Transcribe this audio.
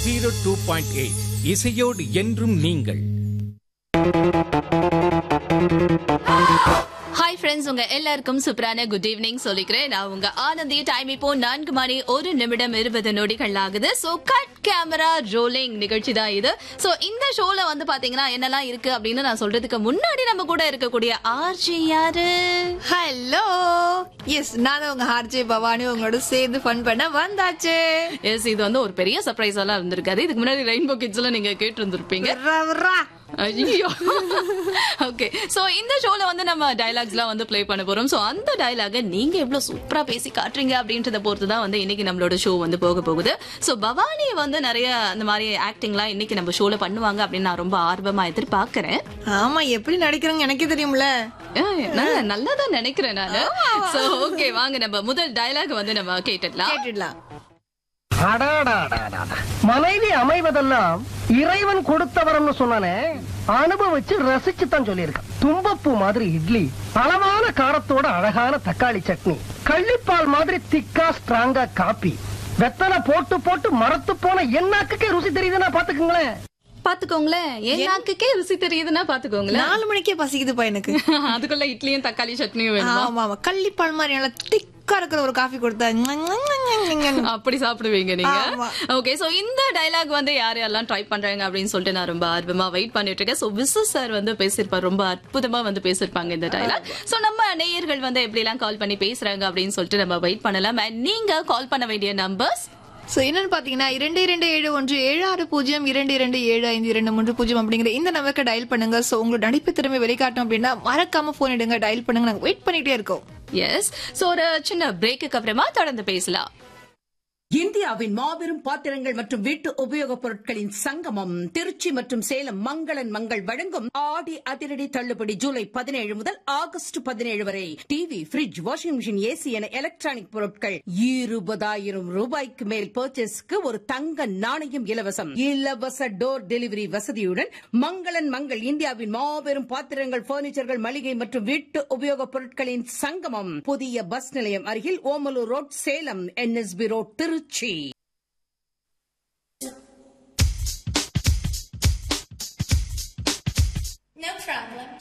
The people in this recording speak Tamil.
ஜீரோ டூ பாயிண்ட் எயிட் இசையோடு என்றும் நீங்கள் ஹாய் ஃப்ரெண்ட்ஸ் உங்க எல்லாருக்கும் சூப்பரான குட் ஈவினிங் சொல்லிக்கிறேன் நான் உங்க ஆனந்தி டைம் இப்போ நான்கு மணி ஒரு நிமிடம் இருபது நொடிகள் ஆகுது சோ கட் கேமரா ரோலிங் நிகழ்ச்சி தான் இது சோ இந்த ஷோல வந்து பாத்தீங்கன்னா என்னெல்லாம் இருக்கு அப்படின்னு நான் சொல்றதுக்கு முன்னாடி நம்ம கூட இருக்கக்கூடிய ஆர்ஜி யாரு ஹலோ எஸ் நான் தான் உங்க ஹார்ஜே பவானி உங்களோட சேர்ந்து ஃபன் பண்ண வந்தாச்சு எஸ் இது வந்து ஒரு பெரிய சர்ப்ரைஸ் எல்லாம் இருந்திருக்காது இதுக்கு முன்னாடி ரெயின்போ கிட்ஸ்ல நீங்க கேட்டு இருந்திருப்பீங்க விர்ரா, விர்ரா. ஐயோ ஓகே சோ இந்த ஷோல வந்து நம்ம டயலாக்ஸ்லாம் வந்து ப்ளே பண்ண போறோம் சோ அந்த டயலாக நீங்க எவ்வளவு சூப்பரா பேசி காட்டுறீங்க அப்படின்றத பொறுத்து தான் வந்து இன்னைக்கு நம்மளோட ஷோ வந்து போக போகுது சோ பவானி வந்து நிறைய இந்த மாதிரி ஆக்டிங்லாம் இன்னைக்கு நம்ம ஷோல பண்ணுவாங்க அப்படின்னு நான் ரொம்ப ஆர்வமா எதிர்பார்க்கறேன் ஆமா எப்படி நடிக்கிறாங்க எனக்கே தெரியும்ல ஏய், நல்ல- நல்லாதான் நினைக்கிறேன் நானு சோ ஓகே வாங்க நம்ம முதல் டயலாக் வந்து நம்ம கேட்டுடலாம் கேட்டுடலாம் அடாடாடாடாடா. மனைவி அமைவதெல்லாம் இறைவன் கொடுத்தவரம்னு சொன்னானே அனுபவிச்சு ரசிச்சு தான் சொல்லியிருக்கான் தும்பப்பூ மாதிரி இட்லி அளவான காரத்தோட அழகான தக்காளி சட்னி கள்ளிப்பால் மாதிரி திக்கா ஸ்ட்ராங்கா காப்பி வெத்தலை போட்டு போட்டு மரத்து போன என்னாக்குக்கே ருசி தெரியுதுன்னா பாத்துக்குங்களேன் பாத்துக்கோங்களேன் என் நாக்குக்கே ருசி தெரியுதுன்னா பாத்துக்கோங்களேன் நாலு மணிக்கே பசிக்குதுப்பா எனக்கு அதுக்குள்ள இட்லியும் தக்காளி சட்னியும் வேணுமா ஆமா ஆமா கள்ளிப்பால் மாதிரி நல்லா திக்கா இருக்கிற ஒரு காஃபி கொடுத்தா அப்படி சாப்பிடுவீங்க நீங்க ஆமா. ஓகே சோ இந்த டயலாக் வந்து யார் யாரெல்லாம் ட்ரை பண்றாங்க அப்படின்னு சொல்லிட்டு நான் ரொம்ப ஆர்வமா வெயிட் பண்ணிட்டு இருக்கேன் சோ விசு சார் வந்து பேசியிருப்பார் ரொம்ப அற்புதமா வந்து பேசியிருப்பாங்க இந்த டயலாக் சோ நம்ம நேயர்கள் வந்து எப்படி எல்லாம் கால் பண்ணி பேசுறாங்க அப்படின்னு சொல்லிட்டு நம்ம வெயிட் பண்ணலாம் And நீங்க கால் பண்ண வேண்டிய நம்பர்ஸ் சோ என்னன்னு பாத்தீங்கன்னா இரண்டு இரண்டு ஏழு ஒன்று ஏழு ஆறு பூஜ்ஜியம் இரண்டு இரண்டு ஏழு ஐந்து இரண்டு மூன்று பூஜ்ஜியம் அப்படிங்கிற இந்த நம்பருக்கு டயல் பண்ணுங்க சோ உங்களோட நடிப்பு திறமை வெளிக்காட்டும் அப்படின்னா மறக்காம போன் எடுங்க டயல் பண்ணுங்க நாங்க வெயிட் பண்ணிட்டே இருக்கோம் எஸ் சோ ஒரு சின்ன பிரேக்குக்கு அப்புறமா தொடர்ந்து பேசலாம் இந்தியாவின் மாபெரும் பாத்திரங்கள் மற்றும் வீட்டு உபயோகப் பொருட்களின் சங்கமம் திருச்சி மற்றும் சேலம் மங்களன் மங்கள் வழங்கும் ஆடி அதிரடி தள்ளுபடி ஜூலை பதினேழு முதல் ஆகஸ்ட் பதினேழு வரை TV fridge washing machine AC என எலக்ட்ரானிக் பொருட்கள் இருபதாயிரம் ரூபாய்க்கு மேல் பர்ச்சேஸ்க்கு ஒரு தங்க நாணயம் இலவசம் இலவச டோர் டெலிவரி வசதியுடன் மங்களன் மங்கள் இந்தியாவின் மாபெரும் பாத்திரங்கள் பர்னிச்சர்கள் மளிகை மற்றும் வீட்டு உபயோகப் பொருட்களின் சங்கமம் புதிய பஸ் நிலையம் அருகில் Omalur road Salem NSB road Trichy No problem.